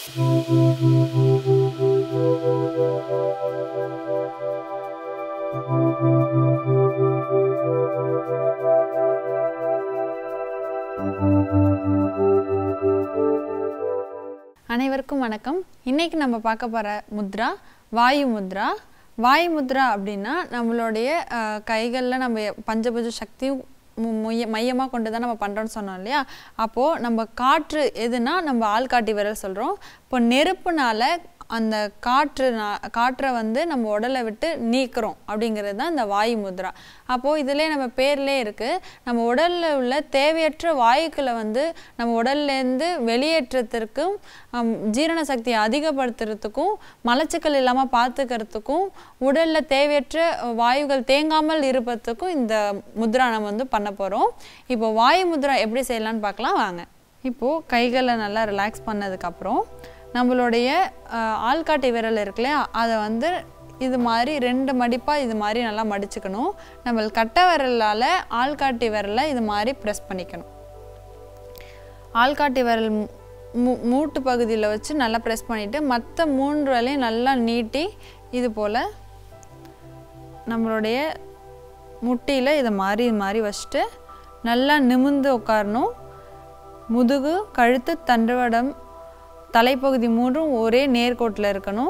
அனைவருக்கும் வணக்கம் இன்னைக்கு நம்ம பார்க்க போகிற முத்ரா வாயு முத்ரா வாயு முத்ரா அப்படின்னா நம்மளுடைய கைகளில் நம்ம பஞ்சபுஜ சக்தியும் மு- முய மையமாக கொண்டு தான் நம்ம பண்ணுறோன்னு சொன்னோம் இல்லையா அப்போது நம்ம காற்று எதுனா நம்ம ஆள்காட்டி விரல் சொல்கிறோம் இப்போ நெருப்புனால அந்த காற்று நா- காற்றை வந்து நம்ம உடலை விட்டு நீக்கிறோம் அப்படிங்கிறது தான் இந்த வாயு முத்ரா அப்போது இதிலே நம்ம பேர்லே இருக்குது நம்ம உடலில் உள்ள தேவையற்ற வாயுக்களை வந்து நம்ம உடல்லேருந்து வெளியேற்றத்திற்கும் ஹம், ஜீரண சக்தியை அதிகப்படுத்துறதுக்கும் மலச்சிக்கல் இல்லாமல் பார்த்துக்கிறதுக்கும் உடலில் தேவையற்ற வாயுகள் தேங்காமல் இருப்பதுக்கும் இந்த முத்ரா நம்ம வந்து பண்ண போகிறோம் இப்போ வாயு முத்ரா எப்படி செய்யலாம்னு பார்க்கலாம் வாங்க இப்போது கைகளை நல்லா ரிலாக்ஸ் பண்ணதுக்கப்புறம் நம்மளுடைய அஹ், ஆள்காட்டி விரல் இருக்கு இல்லையா அதை வந்து இது மாதிரி ரெண்டு மடிப்பாக இது மாதிரி நல்லா மடிச்சுக்கணும் நம்ம கட்டை விரலால் ஆள்காட்டி விரலை இது மாதிரி ப்ரெஸ் பண்ணிக்கணும் ஆள்காட்டி விரல் மூ- மூ மூட்டு பகுதியில் வச்சு நல்லா ப்ரெஸ் பண்ணிவிட்டு மற்ற மூன்று விரலையும் நல்லா நீட்டி இது போல் நம்மளுடைய முட்டியில் இதை மாதிரி இது மாதிரி வச்சுட்டு நல்லா நிமிர்ந்து உட்காரணும் முதுகு கழுத்து தண்டுவடம் தலைப்பகுதி மூன்றும் ஒரே நேர்கோட்டில் இருக்கணும்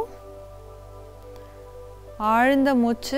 ஆழ்ந்த மூச்சு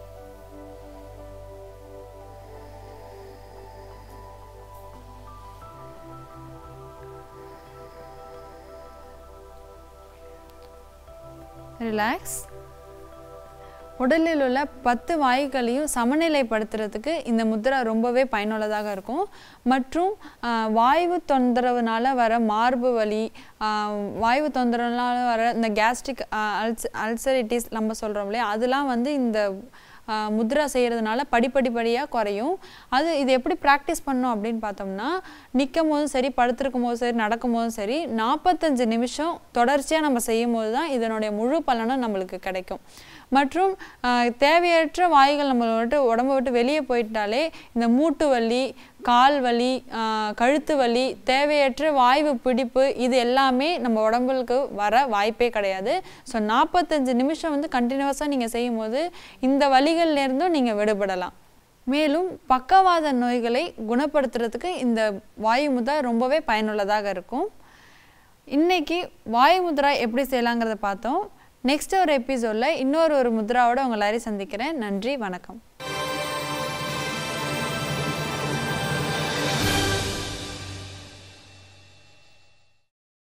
ரிலாக்ஸ் உடலில் உள்ள பத்து வாயுக்களையும் சமநிலைப்படுத்துறதுக்கு இந்த முத்ரா ரொம்பவே பயனுள்ளதாக இருக்கும் மற்றும் ஆஹ், வாயு தொந்தரவுனால வர மார்பு வலி ஆஹ், வாயு தொந்தரவுனால வர இந்த கேஸ்ட்ரிக் அல்ஸ் அல்சரிட்டிஸ் நம்ம சொல்கிறோம் இல்லையா அதெல்லாம் வந்து இந்த ஆஹ், முத்ரா செய்கிறதுனால படிப்படிப்படியாக குறையும் அது இது எப்படி ப்ராக்டிஸ் பண்ணோம் அப்படின்னு பார்த்தோம்னா நிற்கும் போதும் சரி படுத்திருக்கும் போதும் சரி நடக்கும் போதும் சரி நாற்பத்தஞ்சு நிமிஷம் தொடர்ச்சியாக நம்ம செய்யும் போது தான் இதனுடைய முழு பலனும் நம்மளுக்கு கிடைக்கும் மற்றும் ஆஹ், தேவையற்ற வாயுகள் நம்ம விட்டு உடம்பை விட்டு வெளியே போயிட்டாலே இந்த மூட்டு வலி கால் வலி ஆஹ், கழுத்து வலி தேவையற்ற வாய்வு பிடிப்பு இது எல்லாமே நம்ம உடம்புக்கு வர வாய்ப்பே கிடையாது ஸோ நாற்பத்தஞ்சு நிமிஷம் வந்து கண்டினியூஸாக நீங்கள் செய்யும்போது இந்த வலிகள்லேருந்தும் நீங்கள் விடுபடலாம் மேலும் பக்கவாத நோய்களை குணப்படுத்துறதுக்கு இந்த வாயு முத்ரா ரொம்பவே பயனுள்ளதாக இருக்கும் இன்னைக்கு வாயு முத்ரா எப்படி செய்யலாங்கிறத பார்த்தோம் நெக்ஸ்ட் ஒரு எபிசோடில் இன்னொரு ஒரு முத்ராவோட உங்களை எல்லாரையும் சந்திக்கிறேன் நன்றி வணக்கம்